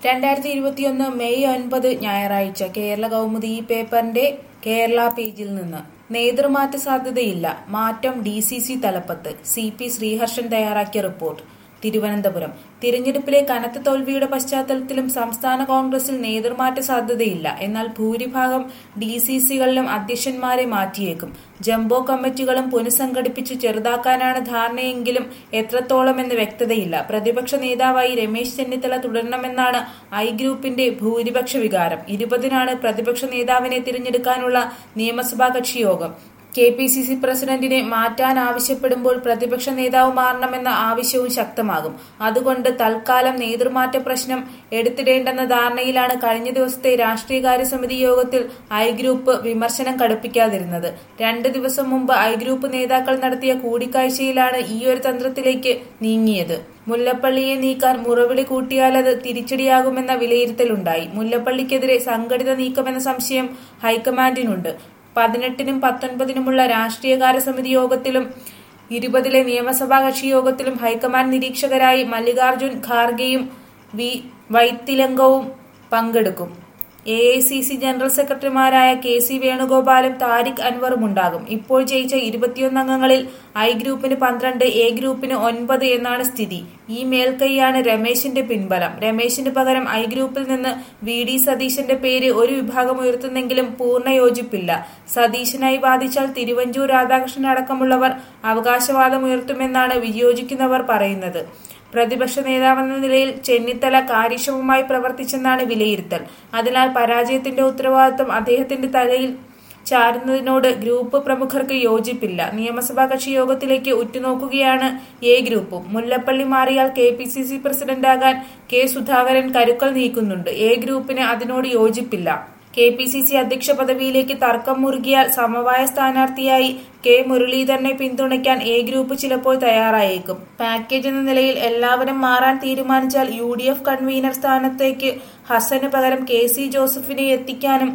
രണ്ടായിരത്തി ഇരുപത്തിയൊന്ന് മെയ് ഒൻപത് ഞായറാഴ്ച കേരള കൗമുദി ഈ പേപ്പറിന്റെ കേരള പേജിൽ നിന്ന് നേതൃമാറ്റ സാധ്യതയില്ല മാറ്റം ഡി സി സി തലപ്പത്ത് സി പി ശ്രീഹർഷൻ തയ്യാറാക്കിയ റിപ്പോർട്ട് തിരുവനന്തപുരം തിരഞ്ഞെടുപ്പിലെ കനത്ത തോൽവിയുടെ പശ്ചാത്തലത്തിലും സംസ്ഥാന കോൺഗ്രസിൽ നേതൃമാറ്റ സാധ്യതയില്ല എന്നാൽ ഭൂരിഭാഗം ഡി സി സികളിലും അധ്യക്ഷന്മാരെ മാറ്റിയേക്കും ജംബോ കമ്മിറ്റികളും പുനഃസംഘടിപ്പിച്ച് ചെറുതാക്കാനാണ് ധാരണയെങ്കിലും എത്രത്തോളമെന്ന് വ്യക്തതയില്ല പ്രതിപക്ഷ നേതാവായി രമേശ് ചെന്നിത്തല തുടരണമെന്നാണ് ഐ ഗ്രൂപ്പിന്റെ ഭൂരിപക്ഷ വികാരം ഇരുപതിനാണ് പ്രതിപക്ഷ നേതാവിനെ തിരഞ്ഞെടുക്കാനുള്ള നിയമസഭാ കക്ഷി യോഗം കെ പി സി സി പ്രസിഡന്റിനെ മാറ്റാൻ ആവശ്യപ്പെടുമ്പോൾ പ്രതിപക്ഷ നേതാവ് മാറണമെന്ന ആവശ്യവും ശക്തമാകും അതുകൊണ്ട് തൽക്കാലം നേതൃമാറ്റ പ്രശ്നം എടുത്തിടേണ്ടെന്ന ധാരണയിലാണ് കഴിഞ്ഞ ദിവസത്തെ രാഷ്ട്രീയകാര്യ സമിതി യോഗത്തിൽ ഐ ഗ്രൂപ്പ് വിമർശനം കടുപ്പിക്കാതിരുന്നത് രണ്ട് ദിവസം മുമ്പ് ഐ ഗ്രൂപ്പ് നേതാക്കൾ നടത്തിയ കൂടിക്കാഴ്ചയിലാണ് ഈയൊരു തന്ത്രത്തിലേക്ക് നീങ്ങിയത് മുല്ലപ്പള്ളിയെ നീക്കാൻ മുറവിളി കൂട്ടിയാലത് തിരിച്ചടിയാകുമെന്ന വിലയിരുത്തലുണ്ടായി മുല്ലപ്പള്ളിക്കെതിരെ സംഘടിത നീക്കമെന്ന സംശയം ഹൈക്കമാൻഡിനുണ്ട് പതിനെട്ടിനും പത്തൊൻപതിനുമുള്ള രാഷ്ട്രീയകാര്യ സമിതി യോഗത്തിലും ഇരുപതിലെ നിയമസഭാ കക്ഷി യോഗത്തിലും ഹൈക്കമാൻഡ് നിരീക്ഷകരായി മല്ലികാർജുൻ ഖാർഗെയും വി വൈത്തിലങ്കവും പങ്കെടുക്കും A I C C general സെക്രട്ടറിമാരായ കെ സി വേണുഗോപാലും താരിഖ് അൻവറും ഉണ്ടാകും ഇപ്പോൾ ജയിച്ച ഇരുപത്തിയൊന്ന് അംഗങ്ങളിൽ ഐ ഗ്രൂപ്പിന് പന്ത്രണ്ട് എ ഗ്രൂപ്പിന് ഒൻപത് എന്നാണ് സ്ഥിതി ഈ മേൽക്കൈയാണ് രമേശിന്റെ പിൻബലം രമേശിന് പകരം ഐ ഗ്രൂപ്പിൽ നിന്ന് വി ഡി സതീശന്റെ പേര് ഒരു വിഭാഗം ഉയർത്തുന്നെങ്കിലും പൂർണ്ണ യോജിപ്പില്ല സതീശനായി വാദിച്ചാൽ തിരുവഞ്ചൂർ രാധാകൃഷ്ണൻ അടക്കമുള്ളവർ അവകാശവാദമുയർത്തുമെന്നാണ് വിയോജിക്കുന്നവർ പറയുന്നത് പ്രതിപക്ഷ നേതാവെന്ന നിലയിൽ ചെന്നിത്തല കാര്യക്ഷമമായി പ്രവർത്തിച്ചെന്നാണ് വിലയിരുത്തൽ അതിനാൽ പരാജയത്തിന്റെ ഉത്തരവാദിത്വം അദ്ദേഹത്തിന്റെ തലയിൽ ചാരുന്നതിനോട് ഗ്രൂപ്പ് പ്രമുഖർക്ക് യോജിപ്പില്ല നിയമസഭാ കക്ഷി യോഗത്തിലേക്ക് ഉറ്റുനോക്കുകയാണ് എ ഗ്രൂപ്പും മുല്ലപ്പള്ളി മാറിയാൽ കെ പി സി സി പ്രസിഡന്റാകാൻ കെ സുധാകരൻ കരുക്കൾ നീക്കുന്നുണ്ട് എ ഗ്രൂപ്പിന് അതിനോട് യോജിപ്പില്ല കെ പി സി സി അധ്യക്ഷ പദവിയിലേക്ക് തർക്കം മുറുകിയാൽ സമവായ സ്ഥാനാർത്ഥിയായി കെ മുരളീധരനെ പിന്തുണയ്ക്കാൻ എ ഗ്രൂപ്പ് ചിലപ്പോൾ തയ്യാറായേക്കും പാക്കേജ് എന്ന നിലയിൽ എല്ലാവരും മാറാൻ തീരുമാനിച്ചാൽ യു ഡി എഫ് കൺവീനർ സ്ഥാനത്തേക്ക് ഹസന് പകരം കെ സി ജോസഫിനെ എത്തിക്കാനും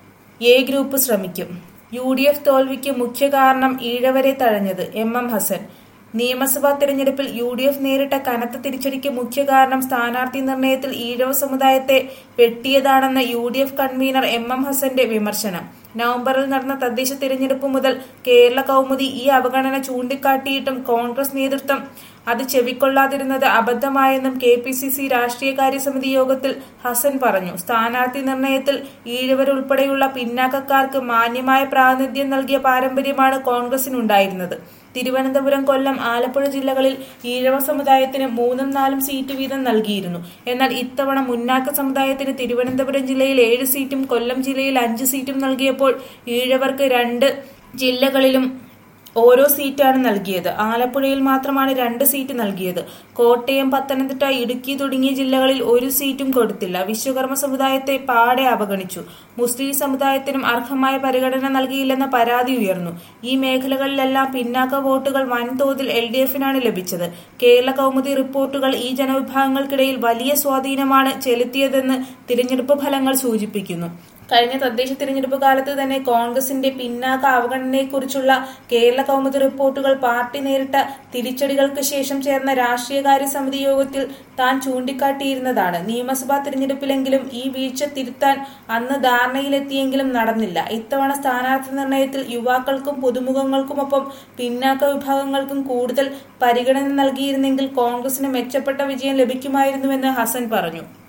എ ഗ്രൂപ്പ് ശ്രമിക്കും യു ഡി എഫ് തോൽവിക്ക് മുഖ്യ കാരണം ഈഴവരെ തഴഞ്ഞത് എം എം ഹസൻ നിയമസഭാ തെരഞ്ഞെടുപ്പിൽ യു ഡി എഫ് നേരിട്ട കനത്ത തിരിച്ചടിക്ക് മുഖ്യ കാരണം സ്ഥാനാർത്ഥി നിർണയത്തിൽ ഈഴവ സമുദായത്തെ വെട്ടിയതാണെന്ന് U D F convener M M ഹസന്റെ വിമർശനം നവംബറിൽ നടന്ന തദ്ദേശ തിരഞ്ഞെടുപ്പ് മുതൽ കേരള കൗമുദി ഈ അവഗണന ചൂണ്ടിക്കാട്ടിയിട്ടും കോൺഗ്രസ് നേതൃത്വം അത് ചെവിക്കൊള്ളാതിരുന്നത് അബദ്ധമായെന്നും കെ പി സി സി രാഷ്ട്രീയകാര്യ സമിതി യോഗത്തിൽ ഹസൻ പറഞ്ഞു സ്ഥാനാർത്ഥി നിർണയത്തിൽ ഈഴവരുൾപ്പെടെയുള്ള പിന്നാക്കക്കാർക്ക് മാന്യമായ പ്രാതിനിധ്യം നൽകിയ പാരമ്പര്യമാണ് കോൺഗ്രസിനുണ്ടായിരുന്നത് തിരുവനന്തപുരം കൊല്ലം ആലപ്പുഴ ജില്ലകളിൽ ഈഴവ സമുദായത്തിന് മൂന്നും നാലും സീറ്റ് വീതം നൽകിയിരുന്നു എന്നാൽ ഇത്തവണ മുന്നാക്ക സമുദായത്തിന് തിരുവനന്തപുരം ജില്ലയിൽ ഏഴ് സീറ്റും കൊല്ലം ജില്ലയിൽ അഞ്ച് സീറ്റും നൽകിയപ്പോൾ ഈഴവർക്ക് രണ്ട് ജില്ലകളിലും ഓരോ സീറ്റാണ് നൽകിയത് ആലപ്പുഴയിൽ മാത്രമാണ് രണ്ട് സീറ്റ് നൽകിയത് കോട്ടയം പത്തനംതിട്ട ഇടുക്കി തുടങ്ങിയ ജില്ലകളിൽ ഒരു സീറ്റും കൊടുത്തില്ല വിശ്വകർമ്മ സമുദായത്തെ പാടെ അവഗണിച്ചു മുസ്ലിം സമുദായത്തിനും അർഹമായ പരിഗണന നൽകിയില്ലെന്ന പരാതി ഉയർന്നു ഈ മേഖലകളിലെല്ലാം പിന്നാക്ക വോട്ടുകൾ വൻതോതിൽ എൽ ഡി എഫിനാണ് ലഭിച്ചത് കേരള കൗമുദി റിപ്പോർട്ടുകൾ ഈ ജനവിഭാഗങ്ങൾക്കിടയിൽ വലിയ സ്വാധീനമാണ് ചെലുത്തിയതെന്ന് തിരഞ്ഞെടുപ്പ് ഫലങ്ങൾ സൂചിപ്പിക്കുന്നു കഴിഞ്ഞ തദ്ദേശ തിരഞ്ഞെടുപ്പ് കാലത്ത് തന്നെ കോൺഗ്രസിന്റെ പിന്നാക്ക അവഗണനയെക്കുറിച്ചുള്ള കേരള കൗമുദി റിപ്പോർട്ടുകൾ പാർട്ടി നേരിട്ട തിരിച്ചടികൾക്ക് ശേഷം ചേർന്ന രാഷ്ട്രീയകാര്യ സമിതി യോഗത്തിൽ താൻ ചൂണ്ടിക്കാട്ടിയിരുന്നതാണ് നിയമസഭാ തിരഞ്ഞെടുപ്പിലെങ്കിലും ഈ വീഴ്ച തിരുത്താൻ അന്ന് ധാരണയിലെത്തിയെങ്കിലും നടന്നില്ല ഇത്തവണ സ്ഥാനാർത്ഥി നിർണയത്തിൽ യുവാക്കൾക്കും പുതുമുഖങ്ങൾക്കുമൊപ്പം പിന്നാക്ക വിഭാഗങ്ങൾക്കും കൂടുതൽ പരിഗണന നൽകിയിരുന്നെങ്കിൽ കോൺഗ്രസിന് മെച്ചപ്പെട്ട വിജയം ലഭിക്കുമായിരുന്നുവെന്ന് ഹസൻ പറഞ്ഞു